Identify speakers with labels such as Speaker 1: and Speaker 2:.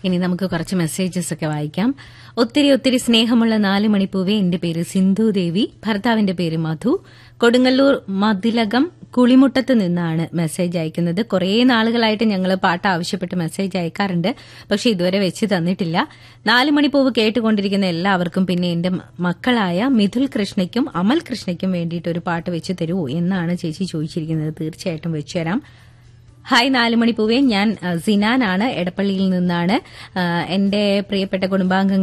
Speaker 1: ഇനി നമുക്ക് കുറച്ച് മെസ്സേജസ് ഒക്കെ വായിക്കാം ഒത്തിരി ഒത്തിരി സ്നേഹമുള്ള നാല് മണിപ്പൂവെ എന്റെ പേര് സിന്ധു ദേവി ഭർത്താവിന്റെ പേര് മധു കൊടുങ്ങല്ലൂർ മതിലകം കുളിമുട്ടത്ത് നിന്നാണ് മെസ്സേജ് അയക്കുന്നത് കുറേ നാളുകളായിട്ട് ഞങ്ങൾ പാട്ട് ആവശ്യപ്പെട്ട് മെസ്സേജ് അയക്കാറുണ്ട് പക്ഷെ ഇതുവരെ വെച്ച് തന്നിട്ടില്ല നാല് മണിപ്പൂവ് കേട്ടുകൊണ്ടിരിക്കുന്ന എല്ലാവർക്കും പിന്നെ എന്റെ മക്കളായ മിഥുൽ കൃഷ്ണയ്ക്കും അമൽ കൃഷ്ണയ്ക്കും വേണ്ടിയിട്ട് ഒരു പാട്ട് വെച്ച് തരുമോ എന്നാണ് ചേച്ചി ചോദിച്ചിരിക്കുന്നത് തീർച്ചയായിട്ടും വെച്ചു തരാം ഹായ് നാലുമണി പൂവേ ഞാൻ അഹ്, സിനാനാണ് എടപ്പള്ളിയിൽ നിന്നാണ് അഹ്, എന്റെ പ്രിയപ്പെട്ട കുടുംബാംഗങ്ങൾ